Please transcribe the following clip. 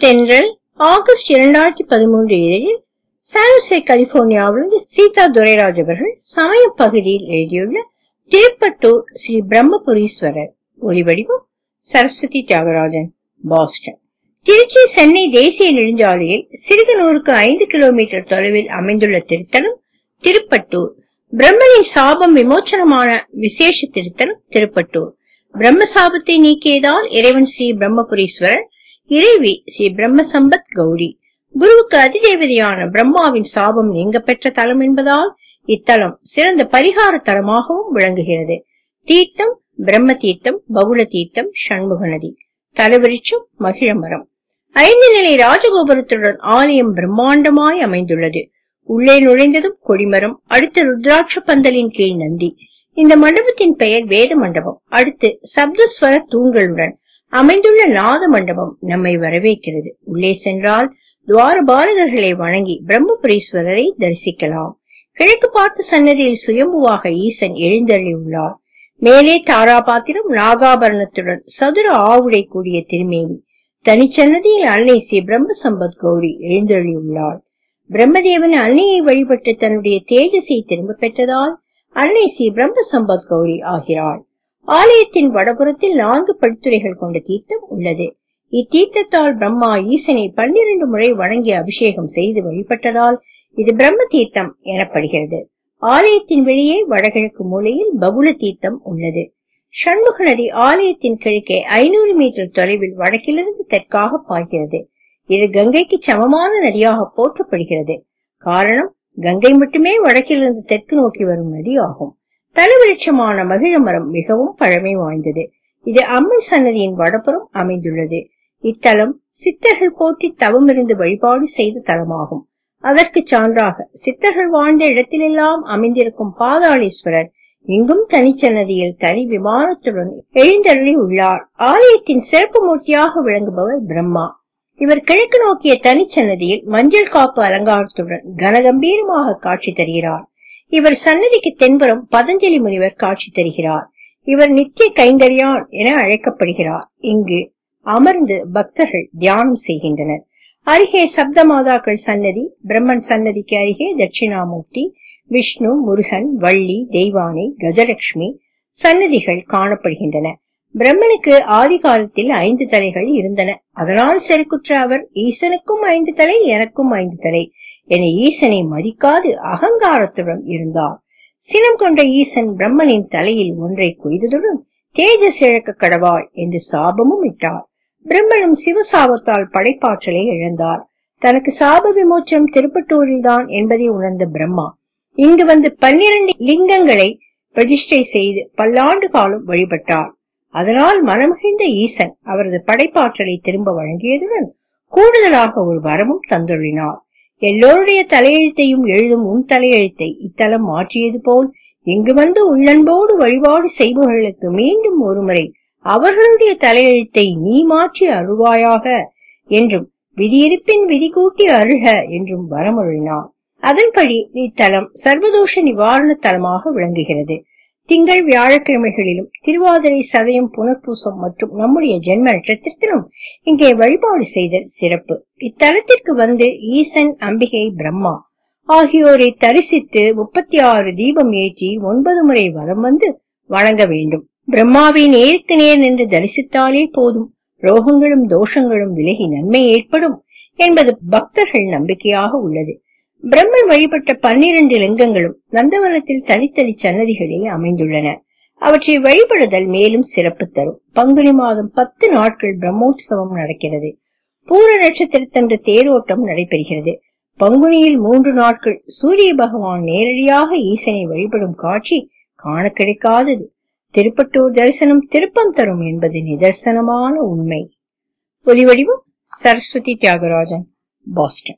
தென்றல் ஆகஸ்ட் இரண்டாயிரத்தி பதிமூன்று இதழில் சானுசே கலிபோர்னியாவிலிருந்து சீதா துரைராஜ் அவர்கள் சமய பகுதியில் எழுதியுள்ள திருப்பட்டூர் ஸ்ரீ பிரம்மபுரீஸ்வரர் ஒலிவடிவம் சரஸ்வதி தியாகராஜன் பாஸ்டன் திருச்சி சென்னை தேசிய நெடுஞ்சாலையில் சிறுகனூருக்கு ஐந்து கிலோமீட்டர் தொலைவில் அமைந்துள்ள திருத்தலம் திருப்பட்டூர் பிரம்மனின் சாபம் விமோச்சனமான விசேஷ திருத்தலம் திருப்பட்டூர் பிரம்ம சாபத்தை நீக்கியதால் இறைவன் ஸ்ரீ பிரம்மபுரீஸ்வரர் இறைவி ஸ்ரீ பிரம்ம சம்பத் கௌரி குருவுக்கு அதிதேவதையான பிரம்மாவின் சாபம் நீங்க பெற்ற தலம் என்பதால் இத்தலம் சிறந்த பரிகார தலமாகவும் விளங்குகிறது தீர்த்தம் பிரம்ம தீர்த்தம் பகுள தீர்த்தம் சண்முக நதி தலவிருட்சம் மகிழமரம் ஐந்து நிலை ராஜகோபுரத்துடன் ஆலயம் பிரம்மாண்டமாய் அமைந்துள்ளது உள்ளே நுழைந்ததும் கொடிமரம் அடுத்து ருத்ராட்ச பந்தலின் கீழ் நந்தி இந்த மண்டபத்தின் பெயர் வேத மண்டபம் அடுத்து சப்தஸ்வர தூண்களுடன் அமைந்துள்ள நாத மண்டபம் நம்மை வரவேற்கிறது உள்ளே சென்றால் துவார பாலகர்களை வணங்கி பிரம்மபுரீஸ்வரரை தரிசிக்கலாம் கிழக்கு பார்த்த சன்னதியில் சுயம்புவாக ஈசன் எழுந்தள்ளியுள்ளார் மேலே தாராபாத்திரம் நாகாபரணத்துடன் சதுர ஆவுடை கூடிய திருமேனி தனிச்சன்னதியில் அன்னை ஸ்ரீ பிரம்ம சம்பத் கௌரி எழுந்தள்ளியுள்ளாள் பிரம்மதேவன் அன்னையை வழிபட்டு தன்னுடைய தேஜஸை திரும்ப பெற்றதால் அன்னை ஸ்ரீ பிரம்ம சம்பத் கௌரி ஆகிறாள் ஆலயத்தின் வடபுறத்தில் நான்கு படித்துறைகள் கொண்ட தீர்த்தம் உள்ளது இத்தீர்த்தத்தால் பிரம்மா ஈசனை பன்னிரண்டு முறை வணங்கி அபிஷேகம் செய்து வழிபட்டதால் இது பிரம்ம தீர்த்தம் எனப்படுகிறது ஆலயத்தின் வெளியே வடகிழக்கு மூலையில் பகுல தீர்த்தம் உள்ளது சண்முக நதி ஆலயத்தின் கிழக்கே ஐநூறு மீட்டர் தொலைவில் வடக்கிலிருந்து தெற்காக பாய்கிறது இது கங்கைக்கு சமமான நதியாக போற்றப்படுகிறது காரணம் கங்கை மட்டுமே வடக்கிலிருந்து தெற்கு நோக்கி வரும் நதி ஆகும் தலவிருட்சமான மகிழ மரம் மிகவும் பழமை வாய்ந்தது இது அம்மன் சன்னதியின் வடபுறம் அமைந்துள்ளது இத்தலம் சித்தர்கள் போற்றி தவமிருந்து வழிபாடு செய்த தலமாகும் அதற்கு சான்றாக சித்தர்கள் வாழ்ந்த இடத்திலெல்லாம் அமைந்திருக்கும் பாதாளேஸ்வரர் இங்கும் தனிச்சன்னதியில் தனி விமானத்துடன் எழுந்தருளி உள்ளார் ஆலயத்தின் சிறப்பு மூர்த்தியாக விளங்குபவர் பிரம்மா இவர் கிழக்கு நோக்கிய தனிச்சன்னதியில் மஞ்சள் காப்பு அலங்காரத்துடன் கனகம்பீரமாக காட்சி தருகிறார் இவர் சன்னதிக்கு தென்புறம் பதஞ்சலி முனிவர் காட்சி தருகிறார் இவர் நித்திய கைங்கரியான் என அழைக்கப்படுகிறார் இங்கு அமர்ந்து பக்தர்கள் தியானம் செய்கின்றனர் அருகே சப்த மாதாக்கள் சன்னதி பிரம்மன் சன்னதிக்கு அருகே தட்சிணாமூர்த்தி விஷ்ணு முருகன் வள்ளி தெய்வானை கஜலட்சுமி சன்னதிகள் காணப்படுகின்றன பிரம்மனுக்கு ஆதி காலத்தில் ஐந்து தலைகள் இருந்தன அதனால் செருக்குற்ற அவர் ஈசனுக்கும் ஐந்து தலை எனக்கும் ஐந்து தலை என ஈசனை மதிக்காது அகங்காரத்துடன் இருந்தார் சினம் கொண்ட ஈசன் பிரம்மனின் தலையில் ஒன்றை கொய்ததுடன் தேஜஸ் இழக்க கடவாள் என்று சாபமும் இட்டார் பிரம்மனும் சிவசாபத்தால் படைப்பாற்றலை இழந்தார் தனக்கு சாப விமோச்சனம் திருப்பட்டூரில்தான் என்பதை உணர்ந்த பிரம்மா இங்கு வந்து பன்னிரண்டு லிங்கங்களை பிரதிஷ்டை செய்து பல்லாண்டு காலம் வழிபட்டார் அதனால் மனமகிழ்ந்த ஈசன் அவரது படைப்பாற்றலை திரும்ப வழங்கியதுடன் கூடுதலாக ஒரு வரமும் தந்துள்ளினார் எல்லோருடைய தலையெழுத்தையும் எழுதும் உன் தலையெழுத்தை இத்தலம் மாற்றியது போல் இங்கு வந்து உள்ளன்போடு வழிபாடு செய்பவர்களுக்கு மீண்டும் ஒருமுறை அவர்களுடைய தலையெழுத்தை நீ மாற்றி அருள்வாயாக என்றும் விதியிருப்பின் விதி கூட்டி அருள்க என்றும் வரமொழினார் அதன்படி இத்தலம் சர்வதோஷ நிவாரண தலமாக விளங்குகிறது திங்கள் வியாழக்கிழமைகளிலும் திருவாதிரை சதயம் புனர்பூசம் மற்றும் நம்முடைய ஜென்ம நட்சத்திரத்திலும் இங்கே வழிபாடு செய்தல் சிறப்பு இத்தலத்திற்கு வந்து ஈசன் அம்பிகை பிரம்மா ஆகியோரை தரிசித்து முப்பத்தி ஆறு தீபம் ஏற்றி ஒன்பது முறை வலம் வந்து வணங்க வேண்டும் பிரம்மாவை நேருக்கு நேர் நின்று தரிசித்தாலே போதும் ரோகங்களும் தோஷங்களும் விலகி நன்மை ஏற்படும் என்பது பக்தர்கள் நம்பிக்கையாக உள்ளது பிரம்மன் வழிபட்ட பன்னிரண்டு லிங்கங்களும் நந்தவனத்தில் தனித்தனி சன்னதிகளில் அமைந்துள்ளன அவற்றை வழிபடுதல் மேலும் சிறப்பு தரும் பங்குனி மாதம் பத்து நாட்கள் பிரம்மோற்சவம் நடக்கிறது பூர நட்சத்திரத்தன்று தேரோட்டம் நடைபெறுகிறது பங்குனியில் மூன்று நாட்கள் சூரிய பகவான் நேரடியாக ஈசனை வழிபடும் காட்சி காண கிடைக்காதது திருப்பட்டூர் தரிசனம் திருப்பம் தரும் என்பது நிதர்சனமான உண்மை ஒலிவடிவம் சரஸ்வதி தியாகராஜன் பாஸ்டன்